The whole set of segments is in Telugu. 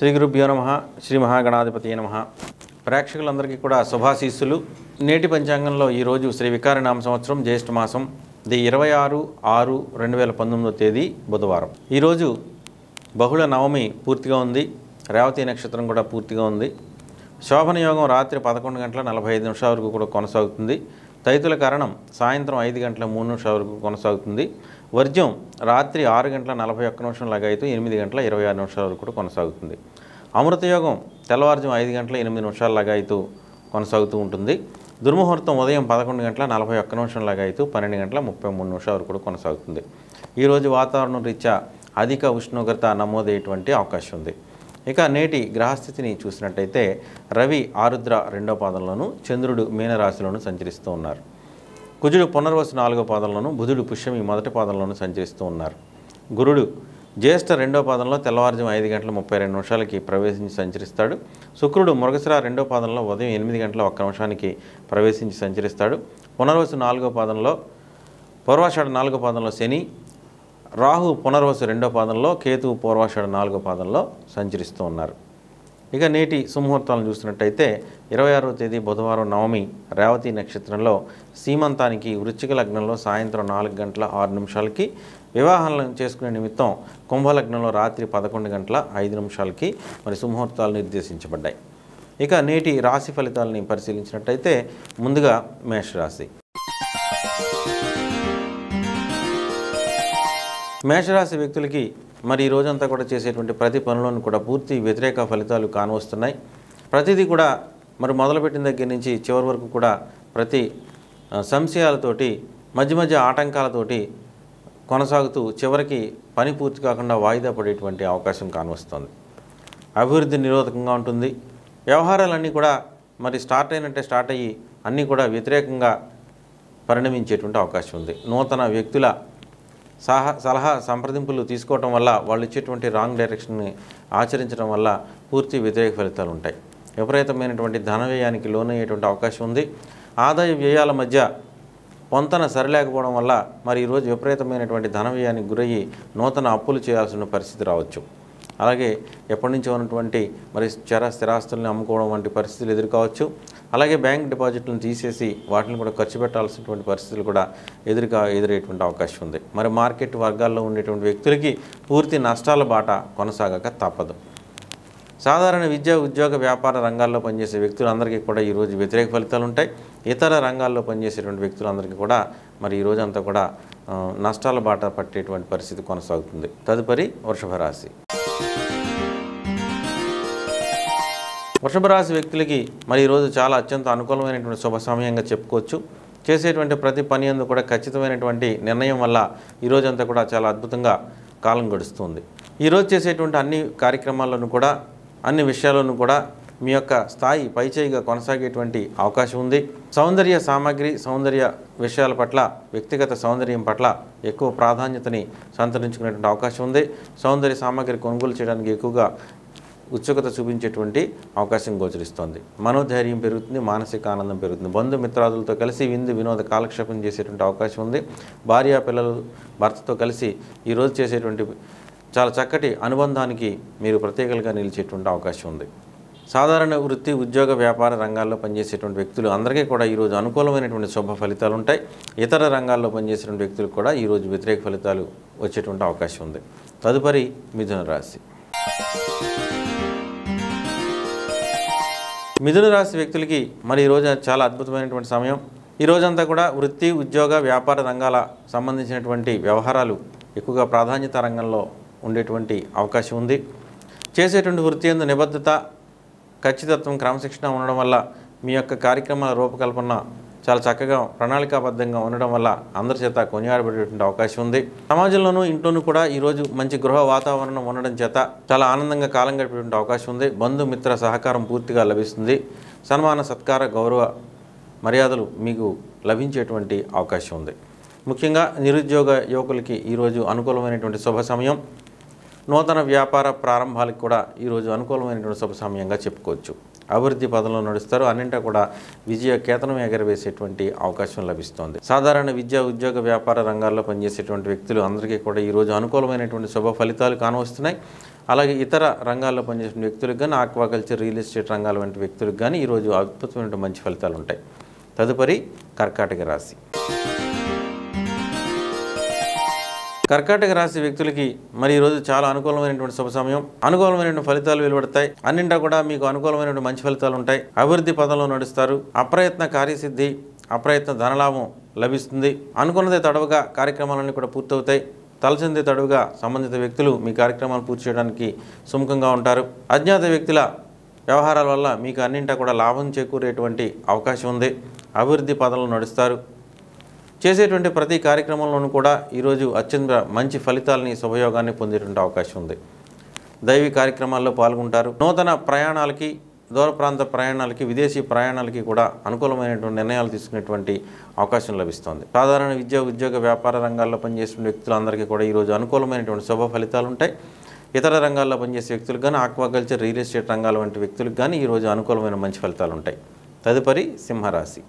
శ్రీ గురుభ్యో నమ శ్రీ మహాగణాధిపతి నమ ప్రేక్షకులందరికీ కూడా శుభాశీస్సులు నేటి పంచాంగంలో ఈరోజు శ్రీ వికారనామ సంవత్సరం జ్యేష్ఠ మాసం ది ఇరవై ఆరు ఆరు రెండు వేల పంతొమ్మిదో తేదీ బుధవారం ఈరోజు బహుళ నవమి పూర్తిగా ఉంది రేవతి నక్షత్రం కూడా పూర్తిగా ఉంది శోభన యోగం రాత్రి పదకొండు గంటల నలభై ఐదు నిమిషాల వరకు కూడా కొనసాగుతుంది తైతుల కారణం సాయంత్రం ఐదు గంటల మూడు నిమిషాల వరకు కొనసాగుతుంది వర్జ్యం రాత్రి ఆరు గంటల నలభై ఒక్క నిమిషం లగాయితూ ఎనిమిది గంటల ఇరవై ఆరు నిమిషాల వరకు కూడా కొనసాగుతుంది అమృత యోగం తెల్లవారుజం ఐదు గంటల ఎనిమిది నిమిషాల లగాయితూ కొనసాగుతూ ఉంటుంది దుర్ముహూర్తం ఉదయం పదకొండు గంటల నలభై ఒక్క నిమిషం లగాయితూ పన్నెండు గంటల ముప్పై మూడు నిమిషాల వరకు కూడా కొనసాగుతుంది ఈరోజు వాతావరణం రీత్యా అధిక ఉష్ణోగ్రత నమోదయ్యేటువంటి అవకాశం ఉంది ఇక నేటి గ్రహస్థితిని చూసినట్టయితే రవి ఆరుద్ర రెండో పాదంలోను చంద్రుడు మీనరాశిలోను సంచరిస్తూ ఉన్నారు కుజుడు పునర్వసు నాలుగో పాదంలోను బుధుడు పుష్యమి మొదటి పాదంలోను సంచరిస్తూ ఉన్నారు గురుడు జ్యేష్ఠ రెండో పాదంలో తెల్లవారుజాము ఐదు గంటల ముప్పై రెండు నిమిషాలకి ప్రవేశించి సంచరిస్తాడు శుక్రుడు మృగశిర రెండో పాదంలో ఉదయం ఎనిమిది గంటల ఒక్క నిమిషానికి ప్రవేశించి సంచరిస్తాడు పునర్వసు నాలుగో పాదంలో పూర్వాషాఢ నాలుగో పాదంలో శని రాహు పునర్వసు రెండో పాదంలో కేతువు పూర్వాషాఢ నాలుగో పాదంలో సంచరిస్తూ ఉన్నారు ఇక నేటి సుముహూర్తాలను చూసినట్టయితే ఇరవై ఆరవ తేదీ బుధవారం నవమి రేవతి నక్షత్రంలో సీమంతానికి వృశ్చిక లగ్నంలో సాయంత్రం నాలుగు గంటల ఆరు నిమిషాలకి వివాహాలను చేసుకునే నిమిత్తం కుంభలగ్నంలో రాత్రి పదకొండు గంటల ఐదు నిమిషాలకి మరి సుముహూర్తాలు నిర్దేశించబడ్డాయి ఇక నేటి రాశి ఫలితాలని పరిశీలించినట్టయితే ముందుగా మేషరాశి మేషరాశి వ్యక్తులకి మరి ఈ రోజంతా కూడా చేసేటువంటి ప్రతి పనులను కూడా పూర్తి వ్యతిరేక ఫలితాలు కానవస్తున్నాయి ప్రతిదీ కూడా మరి మొదలుపెట్టిన దగ్గర నుంచి చివరి వరకు కూడా ప్రతి ఆ, సంశయాలతోటి మధ్య మధ్య ఆటంకాలతోటి కొనసాగుతూ చివరికి పని పూర్తి కాకుండా వాయిదా పడేటువంటి అవకాశం కానవస్తుంది అభివృద్ధి నిరోధకంగా ఉంటుంది వ్యవహారాలన్నీ కూడా మరి స్టార్ట్ అయినట్టే స్టార్ట్ అయ్యి అన్నీ కూడా వ్యతిరేకంగా పరిణమించేటువంటి అవకాశం ఉంది నూతన వ్యక్తుల సహా సలహా సంప్రదింపులు తీసుకోవటం వల్ల వాళ్ళు ఇచ్చేటువంటి రాంగ్ డైరెక్షన్ని ఆచరించడం వల్ల పూర్తి వ్యతిరేక ఫలితాలు ఉంటాయి విపరీతమైనటువంటి ధన వ్యయానికి లోనయ్యేటువంటి అవకాశం ఉంది ఆదాయ వ్యయాల మధ్య పొంతన సరిలేకపోవడం వల్ల మరి ఈరోజు విపరీతమైనటువంటి ధన వ్యయానికి గురయ్యి నూతన అప్పులు చేయాల్సిన పరిస్థితి రావచ్చు అలాగే ఎప్పటి నుంచో ఉన్నటువంటి మరి చర స్థిరాస్తుల్ని అమ్ముకోవడం వంటి పరిస్థితులు ఎదుర్కోవచ్చు అలాగే బ్యాంక్ డిపాజిట్లను తీసేసి వాటిని కూడా ఖర్చు పెట్టాల్సినటువంటి పరిస్థితులు కూడా ఎదురుగా ఎదురయ్యేటువంటి అవకాశం ఉంది మరి మార్కెట్ వర్గాల్లో ఉండేటువంటి వ్యక్తులకి పూర్తి నష్టాల బాట కొనసాగక తప్పదు సాధారణ విద్య ఉద్యోగ వ్యాపార రంగాల్లో పనిచేసే వ్యక్తులందరికీ కూడా ఈరోజు వ్యతిరేక ఫలితాలు ఉంటాయి ఇతర రంగాల్లో పనిచేసేటువంటి వ్యక్తులందరికీ కూడా మరి ఈ రోజంతా కూడా ఆ, నష్టాల బాట పట్టేటువంటి పరిస్థితి కొనసాగుతుంది తదుపరి వృషభ రాశి వృషభ రాశి వ్యక్తులకి మరి ఈరోజు చాలా అత్యంత అనుకూలమైనటువంటి శుభ సమయంగా చెప్పుకోవచ్చు చేసేటువంటి ప్రతి పని అందు కూడా ఖచ్చితమైనటువంటి నిర్ణయం వల్ల ఈ రోజంతా కూడా చాలా అద్భుతంగా కాలం గడుస్తుంది ఈరోజు చేసేటువంటి అన్ని కార్యక్రమాల్లోనూ కూడా అన్ని విషయాల్లోనూ కూడా మీ యొక్క స్థాయి పైచేయిగా కొనసాగేటువంటి అవకాశం ఉంది సౌందర్య సామాగ్రి సౌందర్య విషయాల పట్ల వ్యక్తిగత సౌందర్యం పట్ల ఎక్కువ ప్రాధాన్యతని సంతరించుకునేటువంటి అవకాశం ఉంది సౌందర్య సామాగ్రి కొనుగోలు చేయడానికి ఎక్కువగా ఉత్సుకత చూపించేటువంటి అవకాశం గోచరిస్తోంది మనోధైర్యం పెరుగుతుంది మానసిక ఆనందం పెరుగుతుంది బంధుమిత్రాదులతో కలిసి విందు వినోద కాలక్షేపం చేసేటువంటి అవకాశం ఉంది భార్య పిల్లలు భర్తతో కలిసి ఈరోజు చేసేటువంటి చాలా చక్కటి అనుబంధానికి మీరు ప్రత్యేకలుగా నిలిచేటువంటి అవకాశం ఉంది సాధారణ వృత్తి ఉద్యోగ వ్యాపార రంగాల్లో పనిచేసేటువంటి వ్యక్తులు అందరికీ కూడా ఈరోజు అనుకూలమైనటువంటి శుభ ఫలితాలు ఉంటాయి ఇతర రంగాల్లో పనిచేసేటువంటి వ్యక్తులకు కూడా ఈరోజు వ్యతిరేక ఫలితాలు వచ్చేటువంటి అవకాశం ఉంది తదుపరి మిథున రాశి మిథున రాశి వ్యక్తులకి మరి ఈరోజు చాలా అద్భుతమైనటువంటి సమయం ఈ రోజంతా కూడా వృత్తి ఉద్యోగ వ్యాపార రంగాల సంబంధించినటువంటి వ్యవహారాలు ఎక్కువగా ప్రాధాన్యత రంగంలో ఉండేటువంటి అవకాశం ఉంది చేసేటువంటి వృత్తి ఎందు నిబద్ధత ఖచ్చితత్వం క్రమశిక్షణ ఉండడం వల్ల మీ యొక్క కార్యక్రమాల రూపకల్పన చాలా చక్కగా ప్రణాళికాబద్ధంగా ఉండడం వల్ల అందరి చేత కొనియాడబడేటువంటి అవకాశం ఉంది సమాజంలోనూ ఇంట్లోనూ కూడా ఈరోజు మంచి గృహ వాతావరణం ఉండడం చేత చాలా ఆనందంగా కాలం గడిపేటువంటి అవకాశం ఉంది బంధుమిత్ర సహకారం పూర్తిగా లభిస్తుంది సన్మాన సత్కార గౌరవ మర్యాదలు మీకు లభించేటువంటి అవకాశం ఉంది ముఖ్యంగా నిరుద్యోగ యువకులకి ఈరోజు అనుకూలమైనటువంటి శుభ సమయం నూతన వ్యాపార ప్రారంభాలకు కూడా ఈరోజు అనుకూలమైనటువంటి శుభ సమయంగా చెప్పుకోవచ్చు అభివృద్ధి పదంలో నడుస్తారు అన్నింటా కూడా విజయ కేతనం ఎగరవేసేటువంటి అవకాశం లభిస్తోంది సాధారణ విద్య ఉద్యోగ వ్యాపార రంగాల్లో పనిచేసేటువంటి వ్యక్తులు అందరికీ కూడా ఈరోజు అనుకూలమైనటువంటి శుభ ఫలితాలు కానవస్తున్నాయి అలాగే ఇతర రంగాల్లో పనిచేసిన వ్యక్తులకు కానీ ఆక్వాకల్చర్ రియల్ ఎస్టేట్ రంగాల వంటి వ్యక్తులకు కానీ ఈరోజు అద్భుతమైన మంచి ఫలితాలు ఉంటాయి తదుపరి కర్కాటక రాశి కర్కాటక రాశి వ్యక్తులకి మరి ఈరోజు చాలా అనుకూలమైనటువంటి శుభ సమయం అనుకూలమైనటువంటి ఫలితాలు వెలువడతాయి అన్నింటా కూడా మీకు అనుకూలమైనటువంటి మంచి ఫలితాలు ఉంటాయి అభివృద్ధి పదంలో నడుస్తారు అప్రయత్న కార్యసిద్ధి అప్రయత్న ధనలాభం లభిస్తుంది అనుకున్నదే తడవుగా కార్యక్రమాలన్నీ కూడా పూర్తవుతాయి తలచింది తడువుగా సంబంధిత వ్యక్తులు మీ కార్యక్రమాలు పూర్తి చేయడానికి సుముఖంగా ఉంటారు అజ్ఞాత వ్యక్తుల వ్యవహారాల వల్ల మీకు అన్నింటా కూడా లాభం చేకూరేటువంటి అవకాశం ఉంది అభివృద్ధి పదంలో నడుస్తారు చేసేటువంటి ప్రతి కార్యక్రమంలోనూ కూడా ఈరోజు అత్యంత మంచి ఫలితాలని శుభయోగాన్ని పొందేటువంటి అవకాశం ఉంది దైవీ కార్యక్రమాల్లో పాల్గొంటారు నూతన ప్రయాణాలకి దూర ప్రాంత ప్రయాణాలకి విదేశీ ప్రయాణాలకి కూడా అనుకూలమైనటువంటి నిర్ణయాలు తీసుకునేటువంటి అవకాశం లభిస్తుంది సాధారణ విద్య ఉద్యోగ వ్యాపార రంగాల్లో పనిచేసిన వ్యక్తులందరికీ కూడా ఈరోజు అనుకూలమైనటువంటి శుభ ఫలితాలు ఉంటాయి ఇతర రంగాల్లో పనిచేసే వ్యక్తులకు కానీ ఆక్వాకల్చర్ రియల్ ఎస్టేట్ రంగాల వంటి వ్యక్తులకు కానీ ఈరోజు అనుకూలమైన మంచి ఫలితాలు ఉంటాయి తదుపరి సింహరాశి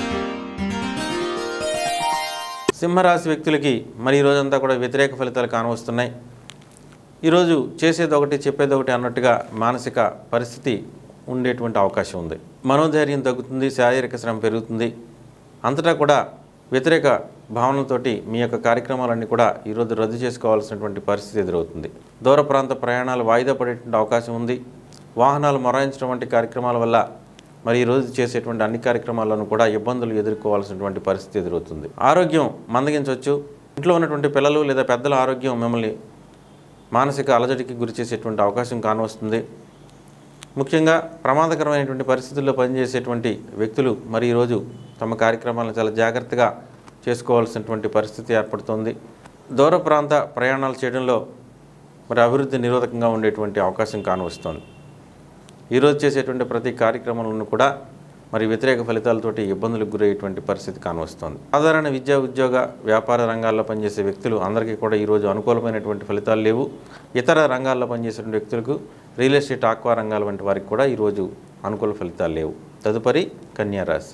సింహరాశి వ్యక్తులకి మరి ఈ రోజంతా కూడా వ్యతిరేక ఫలితాలు కానవస్తున్నాయి ఈరోజు చేసేది ఒకటి చెప్పేది ఒకటి అన్నట్టుగా మానసిక పరిస్థితి ఉండేటువంటి అవకాశం ఉంది మనోధైర్యం తగ్గుతుంది శారీరక శ్రమ పెరుగుతుంది అంతటా కూడా వ్యతిరేక భావనలతోటి మీ యొక్క కార్యక్రమాలన్నీ కూడా ఈరోజు రద్దు చేసుకోవాల్సినటువంటి పరిస్థితి ఎదురవుతుంది దూర ప్రాంత ప్రయాణాలు వాయిదా పడేటువంటి అవకాశం ఉంది వాహనాలు మొరాయించడం వంటి కార్యక్రమాల వల్ల మరి ఈరోజు చేసేటువంటి అన్ని కార్యక్రమాల్లోనూ కూడా ఇబ్బందులు ఎదుర్కోవాల్సినటువంటి పరిస్థితి ఎదురవుతుంది ఆరోగ్యం మందగించవచ్చు ఇంట్లో ఉన్నటువంటి పిల్లలు లేదా పెద్దల ఆరోగ్యం మిమ్మల్ని మానసిక అలజడికి గురి చేసేటువంటి అవకాశం కానవస్తుంది ముఖ్యంగా ప్రమాదకరమైనటువంటి పరిస్థితుల్లో పనిచేసేటువంటి వ్యక్తులు మరి ఈరోజు తమ కార్యక్రమాలను చాలా జాగ్రత్తగా చేసుకోవాల్సినటువంటి పరిస్థితి ఏర్పడుతుంది దూర ప్రాంత ప్రయాణాలు చేయడంలో మరి అభివృద్ధి నిరోధకంగా ఉండేటువంటి అవకాశం కానవస్తుంది ఈరోజు చేసేటువంటి ప్రతి కార్యక్రమంలోనూ కూడా మరి వ్యతిరేక ఫలితాలతోటి ఇబ్బందులకు గురయ్యేటువంటి పరిస్థితి కానవస్తోంది సాధారణ విద్యా ఉద్యోగ వ్యాపార రంగాల్లో పనిచేసే వ్యక్తులు అందరికీ కూడా ఈరోజు అనుకూలమైనటువంటి ఫలితాలు లేవు ఇతర రంగాల్లో పనిచేసే వ్యక్తులకు రియల్ ఎస్టేట్ ఆక్వా రంగాల వంటి వారికి కూడా ఈరోజు అనుకూల ఫలితాలు లేవు తదుపరి కన్యా రాశి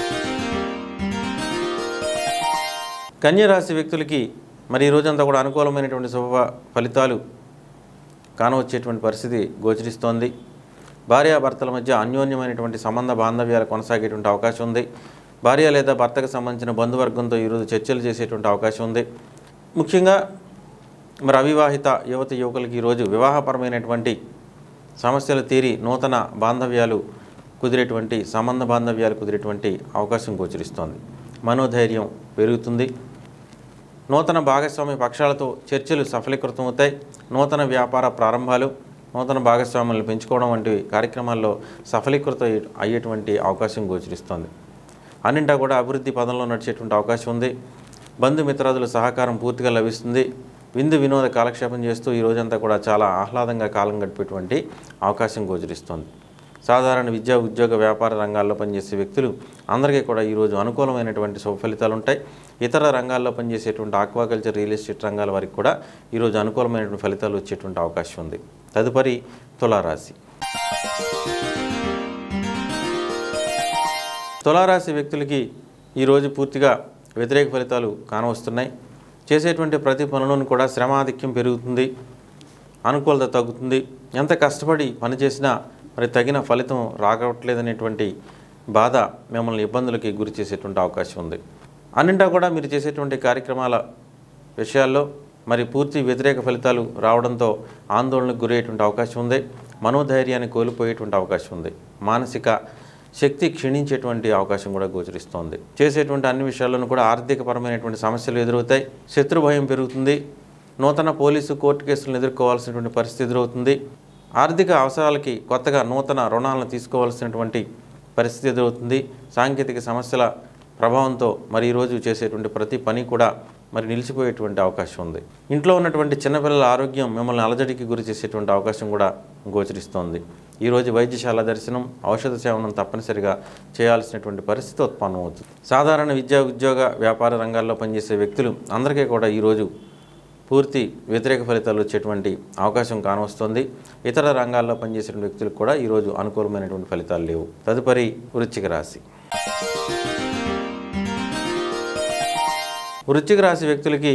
కన్యా రాశి వ్యక్తులకి మరి ఈ రోజంతా కూడా అనుకూలమైనటువంటి శుభ ఫలితాలు కానవచ్చేటువంటి పరిస్థితి గోచరిస్తోంది భార్యాభర్తల మధ్య అన్యోన్యమైనటువంటి సంబంధ బాంధవ్యాలు కొనసాగేటువంటి అవకాశం ఉంది భార్య లేదా భర్తకు సంబంధించిన బంధువర్గంతో ఈరోజు చర్చలు చేసేటువంటి అవకాశం ఉంది ముఖ్యంగా మరి అవివాహిత యువత యువకులకి ఈరోజు వివాహపరమైనటువంటి సమస్యలు తీరి నూతన బాంధవ్యాలు కుదిరేటువంటి సంబంధ బాంధవ్యాలు కుదిరేటువంటి అవకాశం గోచరిస్తోంది మనోధైర్యం పెరుగుతుంది నూతన భాగస్వామి పక్షాలతో చర్చలు సఫలీకృతమవుతాయి నూతన వ్యాపార ప్రారంభాలు నూతన భాగస్వాములను పెంచుకోవడం వంటి కార్యక్రమాల్లో సఫలీకృత అయ్యేటువంటి అవకాశం గోచరిస్తోంది అన్నింటా కూడా అభివృద్ధి పదంలో నడిచేటువంటి అవకాశం ఉంది బంధుమిత్రాదుల సహకారం పూర్తిగా లభిస్తుంది విందు వినోద కాలక్షేపం చేస్తూ ఈ రోజంతా కూడా చాలా ఆహ్లాదంగా కాలం గడిపేటువంటి అవకాశం గోచరిస్తోంది సాధారణ విద్యా ఉద్యోగ వ్యాపార రంగాల్లో పనిచేసే వ్యక్తులు అందరికీ కూడా ఈరోజు అనుకూలమైనటువంటి శుభ ఫలితాలు ఉంటాయి ఇతర రంగాల్లో పనిచేసేటువంటి ఆక్వాకల్చర్ రియల్ ఎస్టేట్ రంగాల వారికి కూడా ఈరోజు అనుకూలమైనటువంటి ఫలితాలు వచ్చేటువంటి అవకాశం ఉంది తదుపరి తులారాశి తులారాశి వ్యక్తులకి ఈరోజు పూర్తిగా వ్యతిరేక ఫలితాలు కానవస్తున్నాయి చేసేటువంటి ప్రతి పనులను కూడా శ్రమాధిక్యం పెరుగుతుంది అనుకూలత తగ్గుతుంది ఎంత కష్టపడి పనిచేసినా మరి తగిన ఫలితం రాగట్లేదనేటువంటి బాధ మిమ్మల్ని ఇబ్బందులకి గురి చేసేటువంటి అవకాశం ఉంది అన్నింటా కూడా మీరు చేసేటువంటి కార్యక్రమాల విషయాల్లో మరి పూర్తి వ్యతిరేక ఫలితాలు రావడంతో ఆందోళనకు గురయ్యేటువంటి అవకాశం ఉంది మనోధైర్యాన్ని కోల్పోయేటువంటి అవకాశం ఉంది మానసిక శక్తి క్షీణించేటువంటి అవకాశం కూడా గోచరిస్తోంది చేసేటువంటి అన్ని విషయాల్లోనూ కూడా ఆర్థికపరమైనటువంటి సమస్యలు ఎదురవుతాయి శత్రు భయం పెరుగుతుంది నూతన పోలీసు కోర్టు కేసులను ఎదుర్కోవాల్సినటువంటి పరిస్థితి ఎదురవుతుంది ఆర్థిక అవసరాలకి కొత్తగా నూతన రుణాలను తీసుకోవాల్సినటువంటి పరిస్థితి ఎదురవుతుంది సాంకేతిక సమస్యల ప్రభావంతో మరి ఈరోజు చేసేటువంటి ప్రతి పని కూడా మరి నిలిచిపోయేటువంటి అవకాశం ఉంది ఇంట్లో ఉన్నటువంటి చిన్నపిల్లల ఆరోగ్యం మిమ్మల్ని అలజడికి గురి చేసేటువంటి అవకాశం కూడా గోచరిస్తోంది ఈరోజు వైద్యశాల దర్శనం ఔషధ సేవనం తప్పనిసరిగా చేయాల్సినటువంటి పరిస్థితి ఉత్పన్నమవుతుంది సాధారణ విద్యా ఉద్యోగ వ్యాపార రంగాల్లో పనిచేసే వ్యక్తులు అందరికీ కూడా ఈరోజు పూర్తి వ్యతిరేక ఫలితాలు వచ్చేటువంటి అవకాశం కానవస్తుంది ఇతర రంగాల్లో పనిచేసే వ్యక్తులకు కూడా ఈరోజు అనుకూలమైనటువంటి ఫలితాలు లేవు తదుపరి వృశ్చిక రాశి వృశ్చిక రాశి వ్యక్తులకి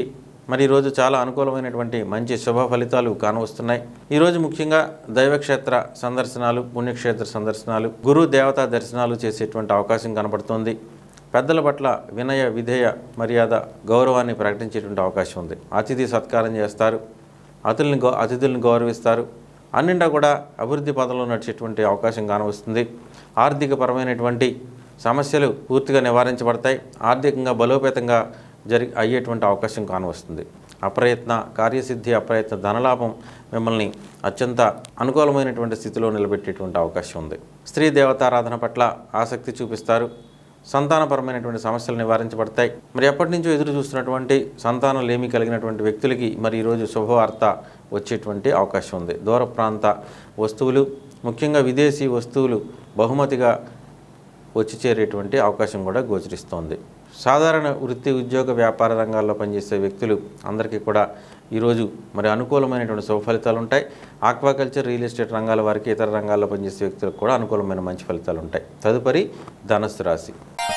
మరి ఈరోజు చాలా అనుకూలమైనటువంటి మంచి శుభ ఫలితాలు కానవస్తున్నాయి ఈరోజు ముఖ్యంగా దైవక్షేత్ర సందర్శనాలు పుణ్యక్షేత్ర సందర్శనాలు గురు దేవతా దర్శనాలు చేసేటువంటి అవకాశం కనబడుతోంది పెద్దల పట్ల వినయ విధేయ మర్యాద గౌరవాన్ని ప్రకటించేటువంటి అవకాశం ఉంది అతిథి సత్కారం చేస్తారు అతిథుల్ని గౌ అతిథుల్ని గౌరవిస్తారు అన్నింటా కూడా అభివృద్ధి పదంలో నడిచేటువంటి అవకాశం కానవస్తుంది ఆర్థికపరమైనటువంటి సమస్యలు పూర్తిగా నివారించబడతాయి ఆర్థికంగా బలోపేతంగా జరి అయ్యేటువంటి అవకాశం కానవస్తుంది అప్రయత్న కార్యసిద్ధి అప్రయత్న ధనలాభం మిమ్మల్ని అత్యంత అనుకూలమైనటువంటి స్థితిలో నిలబెట్టేటువంటి అవకాశం ఉంది స్త్రీ దేవతారాధన పట్ల ఆసక్తి చూపిస్తారు సంతానపరమైనటువంటి సమస్యలు నివారించబడతాయి మరి ఎప్పటి నుంచో ఎదురు చూస్తున్నటువంటి సంతానం లేమి కలిగినటువంటి వ్యక్తులకి మరి ఈరోజు శుభవార్త వచ్చేటువంటి అవకాశం ఉంది దూర ప్రాంత వస్తువులు ముఖ్యంగా విదేశీ వస్తువులు బహుమతిగా వచ్చి చేరేటువంటి అవకాశం కూడా గోచరిస్తోంది సాధారణ వృత్తి ఉద్యోగ వ్యాపార రంగాల్లో పనిచేసే వ్యక్తులు అందరికీ కూడా ఈరోజు మరి అనుకూలమైనటువంటి శుభ ఫలితాలు ఉంటాయి ఆక్వాకల్చర్ రియల్ ఎస్టేట్ రంగాల వారికి ఇతర రంగాల్లో పనిచేసే వ్యక్తులకు కూడా అనుకూలమైన మంచి ఫలితాలు ఉంటాయి తదుపరి ధనస్సు రాశి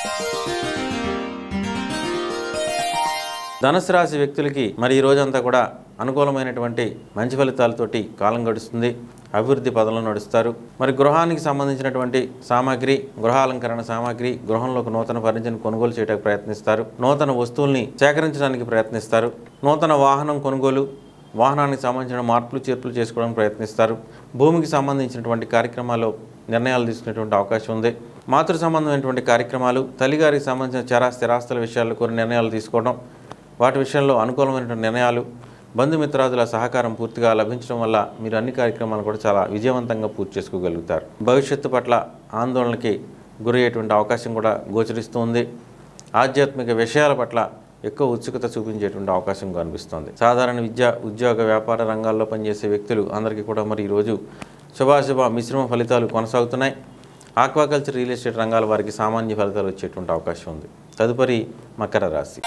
ధనుసు రాశి వ్యక్తులకి మరి ఈ రోజంతా కూడా అనుకూలమైనటువంటి మంచి ఫలితాలతోటి కాలం గడుస్తుంది అభివృద్ధి పదంలో నడుస్తారు మరి గృహానికి సంబంధించినటువంటి సామాగ్రి గృహాలంకరణ సామాగ్రి గృహంలోకి నూతన ఫర్నిచర్ని కొనుగోలు చేయడానికి ప్రయత్నిస్తారు నూతన వస్తువుల్ని సేకరించడానికి ప్రయత్నిస్తారు నూతన వాహనం కొనుగోలు వాహనానికి సంబంధించిన మార్పులు చేర్పులు చేసుకోవడానికి ప్రయత్నిస్తారు భూమికి సంబంధించినటువంటి కార్యక్రమాల్లో నిర్ణయాలు తీసుకునేటువంటి అవకాశం ఉంది మాతృ సంబంధమైనటువంటి కార్యక్రమాలు తల్లిగారికి సంబంధించిన చరా స్థిరాస్తుల విషయాల్లో కొన్ని నిర్ణయాలు తీసుకోవడం వాటి విషయంలో అనుకూలమైనటువంటి నిర్ణయాలు బంధుమిత్రాదుల సహకారం పూర్తిగా లభించడం వల్ల మీరు అన్ని కార్యక్రమాలు కూడా చాలా విజయవంతంగా పూర్తి చేసుకోగలుగుతారు భవిష్యత్తు పట్ల ఆందోళనకి గురయ్యేటువంటి అవకాశం కూడా గోచరిస్తూ ఉంది ఆధ్యాత్మిక విషయాల పట్ల ఎక్కువ ఉత్సుకత చూపించేటువంటి అవకాశం కనిపిస్తోంది సాధారణ విద్య ఉద్యోగ వ్యాపార రంగాల్లో పనిచేసే వ్యక్తులు అందరికీ కూడా మరి ఈరోజు శుభాశుభ మిశ్రమ ఫలితాలు కొనసాగుతున్నాయి ఆక్వాకల్చర్ రియల్ ఎస్టేట్ రంగాల వారికి సామాన్య ఫలితాలు వచ్చేటువంటి అవకాశం ఉంది తదుపరి మకర రాశి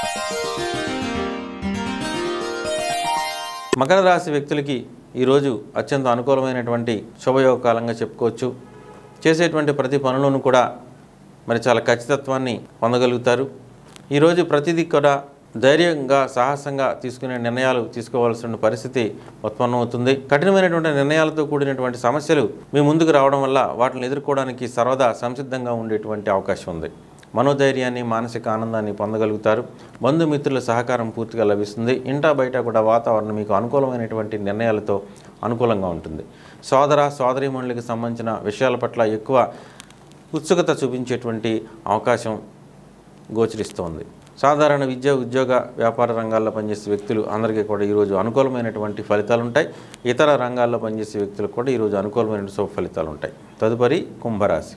మకర రాశి వ్యక్తులకి ఈరోజు అత్యంత అనుకూలమైనటువంటి శుభయోగ కాలంగా చెప్పుకోవచ్చు చేసేటువంటి ప్రతి పనులను కూడా మరి చాలా ఖచ్చితత్వాన్ని పొందగలుగుతారు ఈరోజు ప్రతిదీ కూడా ధైర్యంగా సాహసంగా తీసుకునే నిర్ణయాలు తీసుకోవాల్సిన పరిస్థితి ఉత్పన్నమవుతుంది కఠినమైనటువంటి నిర్ణయాలతో కూడినటువంటి సమస్యలు మీ ముందుకు రావడం వల్ల వాటిని ఎదుర్కోవడానికి సర్వదా సంసిద్ధంగా ఉండేటువంటి అవకాశం ఉంది మనోధైర్యాన్ని మానసిక ఆనందాన్ని పొందగలుగుతారు బంధుమిత్రుల సహకారం పూర్తిగా లభిస్తుంది ఇంటా బయట కూడా వాతావరణం మీకు అనుకూలమైనటువంటి నిర్ణయాలతో అనుకూలంగా ఉంటుంది సోదర సోదరీమణులకు సంబంధించిన విషయాల పట్ల ఎక్కువ ఉత్సుకత చూపించేటువంటి అవకాశం గోచరిస్తోంది సాధారణ విద్య ఉద్యోగ వ్యాపార రంగాల్లో పనిచేసే వ్యక్తులు అందరికీ కూడా ఈరోజు అనుకూలమైనటువంటి ఫలితాలు ఉంటాయి ఇతర రంగాల్లో పనిచేసే వ్యక్తులకు కూడా ఈరోజు అనుకూలమైన శుభ ఫలితాలు ఉంటాయి తదుపరి కుంభరాశి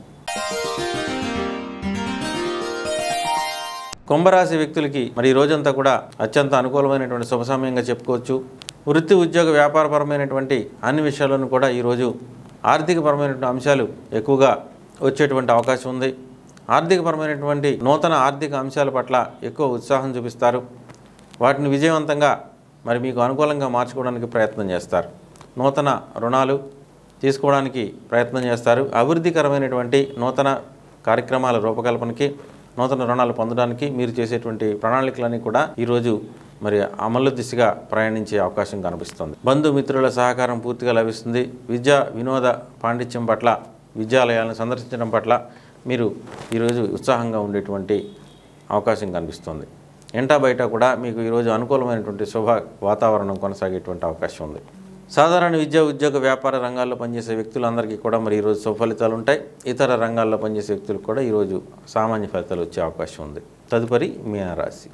కుంభరాశి వ్యక్తులకి మరి ఈ రోజంతా కూడా అత్యంత అనుకూలమైనటువంటి శుభ సమయంగా చెప్పుకోవచ్చు వృత్తి ఉద్యోగ వ్యాపారపరమైనటువంటి అన్ని విషయాలను కూడా ఈరోజు ఆర్థికపరమైనటువంటి అంశాలు ఎక్కువగా వచ్చేటువంటి అవకాశం ఉంది ఆర్థికపరమైనటువంటి నూతన ఆర్థిక అంశాల పట్ల ఎక్కువ ఉత్సాహం చూపిస్తారు వాటిని విజయవంతంగా మరి మీకు అనుకూలంగా మార్చుకోవడానికి ప్రయత్నం చేస్తారు నూతన రుణాలు తీసుకోవడానికి ప్రయత్నం చేస్తారు అభివృద్ధికరమైనటువంటి నూతన కార్యక్రమాల రూపకల్పనకి నూతన రుణాలు పొందడానికి మీరు చేసేటువంటి ప్రణాళికలన్నీ కూడా ఈరోజు మరి అమలు దిశగా ప్రయాణించే అవకాశం కనిపిస్తుంది బంధుమిత్రుల సహకారం పూర్తిగా లభిస్తుంది విద్య వినోద పాండిత్యం పట్ల విద్యాలయాలను సందర్శించడం పట్ల మీరు ఈరోజు ఉత్సాహంగా ఉండేటువంటి అవకాశం కనిపిస్తుంది ఎంటా బయట కూడా మీకు ఈరోజు అనుకూలమైనటువంటి శుభ వాతావరణం కొనసాగేటువంటి అవకాశం ఉంది సాధారణ విద్య ఉద్యోగ వ్యాపార రంగాల్లో పనిచేసే వ్యక్తులందరికీ కూడా మరి ఈరోజు శుభ ఫలితాలు ఉంటాయి ఇతర రంగాల్లో పనిచేసే వ్యక్తులకు కూడా ఈరోజు సామాన్య ఫలితాలు వచ్చే అవకాశం ఉంది తదుపరి మీనరాశి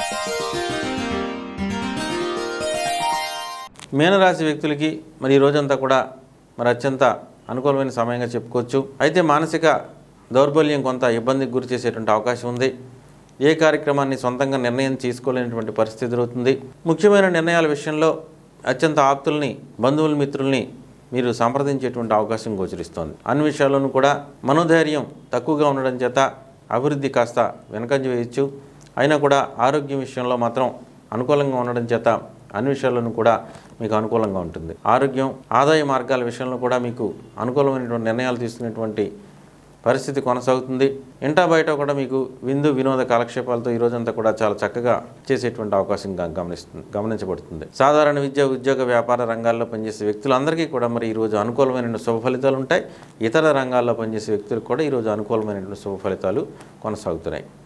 మీనరాశి వ్యక్తులకి మరి ఈ రోజంతా కూడా మరి అత్యంత అనుకూలమైన సమయంగా చెప్పుకోవచ్చు అయితే మానసిక దౌర్బల్యం కొంత ఇబ్బందికి గురి చేసేటువంటి అవకాశం ఉంది ఏ కార్యక్రమాన్ని సొంతంగా నిర్ణయం తీసుకోలేనటువంటి పరిస్థితి ఎదురవుతుంది ముఖ్యమైన నిర్ణయాల విషయంలో అత్యంత ఆప్తుల్ని బంధువుల మిత్రుల్ని మీరు సంప్రదించేటువంటి అవకాశం గోచరిస్తోంది అన్ని విషయాల్లోనూ కూడా మనోధైర్యం తక్కువగా ఉండడం చేత అభివృద్ధి కాస్త వెనకంజ వేయచ్చు అయినా కూడా ఆరోగ్యం విషయంలో మాత్రం అనుకూలంగా ఉండడం చేత అన్ని విషయాల్లోనూ కూడా మీకు అనుకూలంగా ఉంటుంది ఆరోగ్యం ఆదాయ మార్గాల విషయంలో కూడా మీకు అనుకూలమైనటువంటి నిర్ణయాలు తీసుకునేటువంటి పరిస్థితి కొనసాగుతుంది ఇంటా బయట కూడా మీకు విందు వినోద కాలక్షేపాలతో ఈ రోజంతా కూడా చాలా చక్కగా చేసేటువంటి అవకాశం గా- గమనిస్తుంది గమనించబడుతుంది సాధారణ విద్య ఉద్యోగ వ్యాపార రంగాల్లో పనిచేసే వ్యక్తులందరికీ కూడా మరి ఈరోజు అనుకూలమైన శుభ ఫలితాలు ఉంటాయి ఇతర రంగాల్లో పనిచేసే వ్యక్తులకు కూడా ఈరోజు అనుకూలమైనటువంటి శుభ ఫలితాలు కొనసాగుతున్నాయి